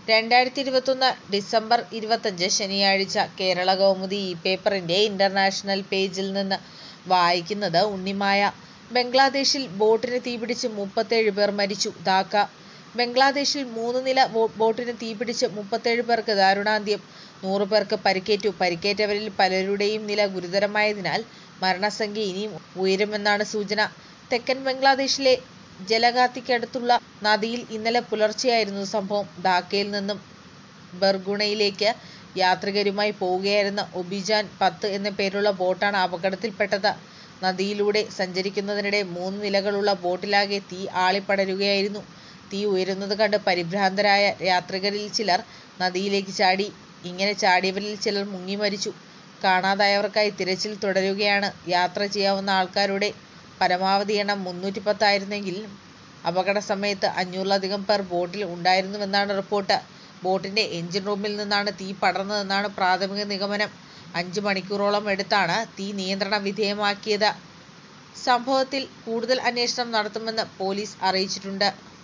രണ്ടായിരത്തി ഇരുപത്തൊന്ന് ഡിസംബർ ഇരുപത്തഞ്ച് ശനിയാഴ്ച കേരള കൗമുദി ഈ പേപ്പറിന്റെ ഇന്റർനാഷണൽ പേജിൽ നിന്ന് വായിക്കുന്നത് ഉണ്ണിമായ. ബംഗ്ലാദേശിൽ ബോട്ടിന് തീപിടിച്ച് മുപ്പത്തേഴ് പേർ മരിച്ചു ധാക്ക ബംഗ്ലാദേശിൽ മൂന്ന് നില ബോട്ടിന് തീപിടിച്ച് മുപ്പത്തേഴ് പേർക്ക് ദാരുണാന്ത്യം. നൂറ് പേർക്ക് പരിക്കേറ്റു. പരിക്കേറ്റവരിൽ പലരുടെയും നില ഗുരുതരമായതിനാൽ മരണസംഖ്യ ഇനിയും ഉയരുമെന്നാണ് സൂചന. തെക്കൻ ബംഗ്ലാദേശിലെ ജലഗാത്തിക്കടുത്തുള്ള നദിയിൽ ഇന്നലെ പുലർച്ചെയായിരുന്നു സംഭവം. ധാക്കയിൽ നിന്നും ബർഗുണയിലേക്ക് യാത്രികരുമായി പോവുകയായിരുന്ന ഒബിജാൻ പത്ത് എന്ന പേരിലുള്ള ബോട്ടാണ് അപകടത്തിൽപ്പെട്ടത്. നദിയിലൂടെ സഞ്ചരിക്കുന്നതിനിടെ മൂന്ന് നിലകളുള്ള ബോട്ടിലാകെ തീ ആളിപ്പടരുകയായിരുന്നു. തീ ഉയരുന്നത് കണ്ട് പരിഭ്രാന്തരായ യാത്രികരിൽ ചിലർ നദിയിലേക്ക് ചാടി. ഇങ്ങനെ ചാടിയവരിൽ ചിലർ മുങ്ങി മരിച്ചു. കാണാതായവർക്കായി തിരച്ചിൽ തുടരുകയാണ്. യാത്ര ചെയ്യാവുന്ന ആൾക്കാരുടെ പരമാവധി എണ്ണം മുന്നൂറ്റിപ്പത്ത് ആയിരുന്നെങ്കിലും അപകടസമയത്ത് അഞ്ഞൂറിലധികം പേർ ബോട്ടിൽ ഉണ്ടായിരുന്നുവെന്നാണ് റിപ്പോർട്ട്. ബോട്ടിന്റെ എഞ്ചിൻ റൂമിൽ നിന്നാണ് തീ പടർന്നതെന്നാണ് പ്രാഥമിക നിഗമനം. അഞ്ച് മണിക്കൂറോളം എടുത്താണ് തീ നിയന്ത്രണ വിധേയമാക്കിയത്. സംഭവത്തിൽ കൂടുതൽ അന്വേഷണം നടത്തുമെന്ന് പോലീസ് അറിയിച്ചിട്ടുണ്ട്.